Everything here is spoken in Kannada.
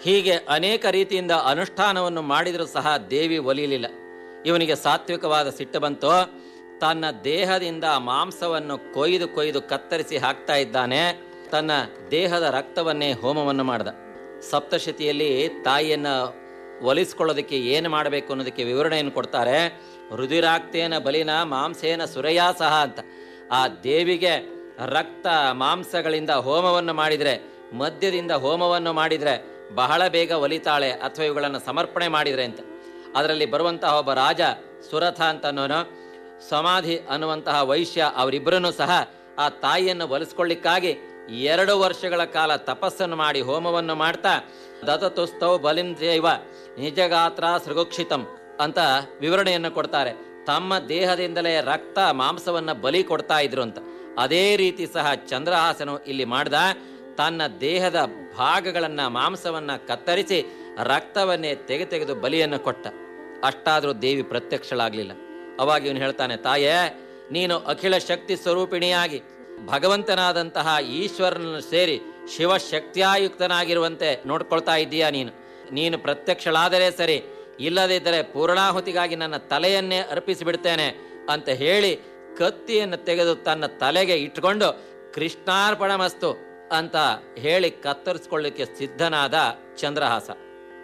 ಹೀಗೆ ಅನೇಕ ರೀತಿಯಿಂದ ಅನುಷ್ಠಾನವನ್ನು ಮಾಡಿದರೂ ಸಹ ದೇವಿ ಒಲಿಯಲಿಲ್ಲ ಇವನಿಗೆ ಸಾತ್ವಿಕವಾದ ಸಿಟ್ಟು ಬಂತು ತನ್ನ ದೇಹದಿಂದ ಮಾಂಸವನ್ನು ಕೊಯ್ದು ಕೊಯ್ದು ಕತ್ತರಿಸಿ ಹಾಕ್ತಾ ಇದ್ದಾನೆ ತನ್ನ ದೇಹದ ರಕ್ತವನ್ನೇ ಹೋಮವನ್ನು ಮಾಡ್ದ ಸಪ್ತಶತಿಯಲ್ಲಿ ತಾಯಿಯನ್ನ ಒಲಿಸ್ಕೊಳ್ಳೋದಕ್ಕೆ ಏನು ಮಾಡಬೇಕು ಅನ್ನೋದಕ್ಕೆ ವಿವರಣೆಯನ್ನು ಕೊಡ್ತಾರೆ ರುದಿರಾಕ್ತೇನ ಬಲಿನ ಮಾಂಸೇನ ಸುರಯಾ ಸಹ ಅಂತ ಆ ದೇವಿಗೆ ರಕ್ತ ಮಾಂಸಗಳಿಂದ ಹೋಮವನ್ನು ಮಾಡಿದರೆ ಮದ್ಯದಿಂದ ಹೋಮವನ್ನು ಮಾಡಿದರೆ ಬಹಳ ಬೇಗ ಒಲಿತಾಳೆ ಅಥವಾ ಇವುಗಳನ್ನು ಸಮರ್ಪಣೆ ಮಾಡಿದರೆ ಅಂತ ಅದರಲ್ಲಿ ಬರುವಂತಹ ಒಬ್ಬ ರಾಜ ಸುರಥ ಅಂತ ಅನ್ನೋನು ಸಮಾಧಿ ಅನ್ನುವಂತಹ ವೈಶ್ಯ ಅವರಿಬ್ಬರನ್ನು ಸಹ ಆ ತಾಯಿಯನ್ನು ಒಲಿಸ್ಕೊಳ್ಳಿಕ್ಕಾಗಿ ಎರಡು ವರ್ಷಗಳ ಕಾಲ ತಪಸ್ಸನ್ನು ಮಾಡಿ ಹೋಮವನ್ನು ಮಾಡ್ತಾ ದತತುಸ್ತೌ ಬಲಿಂದ್ರೈವ ನಿಜಗಾತ್ರ ಸೃಗುಕ್ಷಿತಂ ಅಂತ ವಿವರಣೆಯನ್ನು ಕೊಡ್ತಾರೆ ತಮ್ಮ ದೇಹದಿಂದಲೇ ರಕ್ತ ಮಾಂಸವನ್ನ ಬಲಿ ಕೊಡ್ತಾ ಇದ್ರು ಅಂತ ಅದೇ ರೀತಿ ಸಹ ಚಂದ್ರಹಾಸನು ಇಲ್ಲಿ ಮಾಡ್ದ ತನ್ನ ದೇಹದ ಭಾಗಗಳನ್ನ ಮಾಂಸವನ್ನ ಕತ್ತರಿಸಿ ರಕ್ತವನ್ನೇ ತೆಗೆ ತೆಗೆದು ಬಲಿಯನ್ನು ಕೊಟ್ಟ ಅಷ್ಟಾದರೂ ದೇವಿ ಪ್ರತ್ಯಕ್ಷಳಾಗ್ಲಿಲ್ಲ ಅವಾಗ ಇವನು ಹೇಳ್ತಾನೆ ತಾಯೇ ನೀನು ಅಖಿಲ ಶಕ್ತಿ ಸ್ವರೂಪಿಣಿಯಾಗಿ ಭಗವಂತನಾದಂತಹ ಈಶ್ವರನನ್ನು ಸೇರಿ ಶಿವಶಕ್ತಿಯಾಯುಕ್ತನಾಗಿರುವಂತೆ ನೋಡ್ಕೊಳ್ತಾ ಇದ್ದೀಯಾ ನೀನು ನೀನು ಪ್ರತ್ಯಕ್ಷಳಾದರೆ ಸರಿ ಇಲ್ಲದಿದ್ದರೆ ಪೂರ್ಣಾಹುತಿಗಾಗಿ ನನ್ನ ತಲೆಯನ್ನೇ ಅರ್ಪಿಸಿ ಬಿಡ್ತೇನೆ ಅಂತ ಹೇಳಿ ಕತ್ತಿಯನ್ನು ತೆಗೆದು ತನ್ನ ತಲೆಗೆ ಇಟ್ಕೊಂಡು ಕೃಷ್ಣಾರ್ಪಣ ಮಸ್ತು ಅಂತ ಹೇಳಿ ಕತ್ತರಿಸ್ಕೊಳ್ಳಿಕ್ಕೆ ಸಿದ್ಧನಾದ ಚಂದ್ರಹಾಸ